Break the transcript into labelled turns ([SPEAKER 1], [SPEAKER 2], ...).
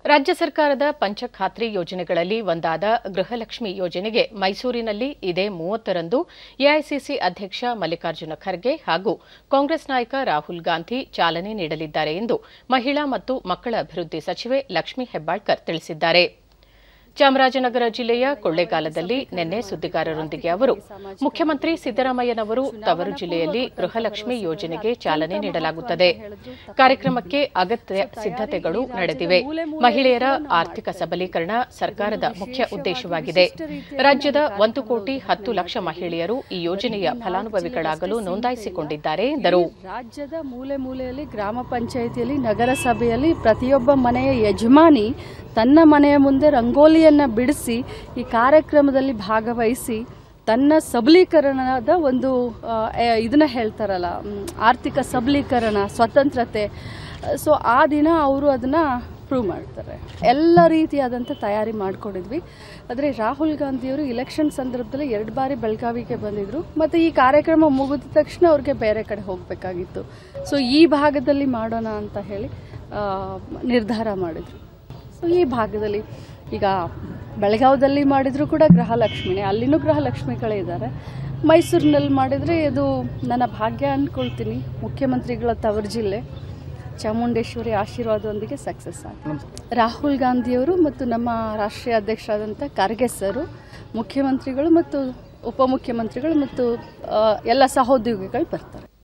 [SPEAKER 1] ರಾಜ್ಯ ಸರ್ಕಾರದ ಪಂಚಖಾತ್ರಿ ಯೋಜನೆಗಳಲ್ಲಿ ಒಂದಾದ ಗೃಹಲಕ್ಷ್ಮಿ ಯೋಜನೆಗೆ ಮೈಸೂರಿನಲ್ಲಿ ಇದೇ ಮೂವತ್ತರಂದು ಎಐಸಿಸಿ ಅಧ್ಯಕ್ಷ ಮಲ್ಲಿಕಾರ್ಜುನ ಖರ್ಗೆ ಹಾಗೂ ಕಾಂಗ್ರೆಸ್ ನಾಯಕ ರಾಹುಲ್ ಗಾಂಧಿ ಚಾಲನೆ ನೀಡಲಿದ್ದಾರೆ ಎಂದು ಮಹಿಳಾ ಮತ್ತು ಮಕ್ಕಳ ಅಭಿವೃದ್ಧಿ ಸಚಿವೆ ಲಕ್ಷ್ಮೀ ಹೆಬ್ಬಾಳ್ಕರ್ ತಿಳಿಸಿದ್ದಾರೆ ಚಾಮರಾಜನಗರ ಜಿಲ್ಲೆಯ ಕೊಳ್ಳೇಗಾಲದಲ್ಲಿ ನಿನ್ನೆ ಸುದ್ದಿಗಾರರೊಂದಿಗೆ ಅವರು ಮುಖ್ಯಮಂತ್ರಿ ಸಿದ್ದರಾಮಯ್ಯನವರು ತವರು ಜಿಲ್ಲೆಯಲ್ಲಿ ಗೃಹಲಕ್ಷ್ಮಿ ಯೋಜನೆಗೆ ಚಾಲನೆ ನೀಡಲಾಗುತ್ತದೆ ಕಾರ್ಯಕ್ರಮಕ್ಕೆ ಅಗತ್ಯ ಸಿದ್ದತೆಗಳು ನಡೆದಿವೆ ಮಹಿಳೆಯರ ಆರ್ಥಿಕ ಸಬಲೀಕರಣ ಸರ್ಕಾರದ ಮುಖ್ಯ ಉದ್ದೇಶವಾಗಿದೆ ರಾಜ್ಯದ ಒಂದು ಕೋಟಿ ಹತ್ತು ಲಕ್ಷ ಮಹಿಳೆಯರು ಈ ಯೋಜನೆಯ ಫಲಾನುಭವಿಗಳಾಗಲು ನೋಂದಾಯಿಸಿಕೊಂಡಿದ್ದಾರೆ ಎಂದರು
[SPEAKER 2] ರಾಜ್ಯದ ಮೂಲೆ ಮೂಲೆಯಲ್ಲಿ ಗ್ರಾಮ ಪಂಚಾಯಿತಿಯಲ್ಲಿ ನಗರಸಭೆಯಲ್ಲಿ ಪ್ರತಿಯೊಬ್ಬ ಮನೆಯ ಯಜಮಾನಿ ತನ್ನ ಮನೆಯ ಮುಂದೆ ರಂಗೋಲಿಯನ್ನು ಬಿಡಿಸಿ ಈ ಕಾರ್ಯಕ್ರಮದಲ್ಲಿ ಭಾಗವಹಿಸಿ ತನ್ನ ಸಬಲೀಕರಣದ ಒಂದು ಇದನ್ನ ಹೇಳ್ತಾರಲ್ಲ ಮ್, ಆರ್ಥಿಕ ಸಬಲೀಕರಣ ಸ್ವತಂತ್ರತೆ ಸೊ ಆ ದಿನ ಅವರು ಅದನ್ನು ಪ್ರೂವ್ ಮಾಡ್ತಾರೆ ಎಲ್ಲ ರೀತಿಯಾದಂಥ ತಯಾರಿ ಮಾಡಿಕೊಂಡಿದ್ವಿ ಆದರೆ ರಾಹುಲ್ ಗಾಂಧಿಯವರು ಇಲೆಕ್ಷನ್ ಸಂದರ್ಭದಲ್ಲಿ ಎರಡು ಬಾರಿ ಬೆಳಗಾವಿಗೆ ಬಂದಿದ್ದರು ಮತ್ತು ಈ ಕಾರ್ಯಕ್ರಮ ಮುಗಿದ ತಕ್ಷಣ ಅವ್ರಿಗೆ ಬೇರೆ ಕಡೆ ಹೋಗಬೇಕಾಗಿತ್ತು ಸೊ ಈ ಭಾಗದಲ್ಲಿ ಮಾಡೋಣ ಅಂತ ಹೇಳಿ ಆ, ನಿರ್ಧಾರ ಮಾಡಿದರು ಸೊ ಈ ಭಾಗದಲ್ಲಿ ಈಗ ಬೆಳಗಾವದಲ್ಲಿ ಮಾಡಿದರೂ ಕೂಡ ಗೃಹಲಕ್ಷ್ಮಿನೇ ಅಲ್ಲಿನೂ ಗೃಹಲಕ್ಷ್ಮಿಗಳೇ ಇದ್ದಾರೆ ಮೈಸೂರಿನಲ್ಲಿ ಮಾಡಿದರೆ ಇದು ನನ್ನ ಭಾಗ್ಯ ಅಂದ್ಕೊಳ್ತೀನಿ ಮುಖ್ಯಮಂತ್ರಿಗಳ ತವರು ಜಿಲ್ಲೆ ಚಾಮುಂಡೇಶ್ವರಿ ಆಶೀರ್ವಾದದೊಂದಿಗೆ ಸಕ್ಸಸ್ ಆಗಿದೆ ರಾಹುಲ್ ಗಾಂಧಿಯವರು ಮತ್ತು ನಮ್ಮ ರಾಷ್ಟ್ರೀಯ ಅಧ್ಯಕ್ಷರಾದಂಥ ಖರ್ಗೆ ಸರು ಮುಖ್ಯಮಂತ್ರಿಗಳು ಮತ್ತು ಉಪಮುಖ್ಯಮಂತ್ರಿಗಳು ಮತ್ತು ಆ, ಎಲ್ಲ ಸಹೋದ್ಯೋಗಿಗಳು ಬರ್ತಾರೆ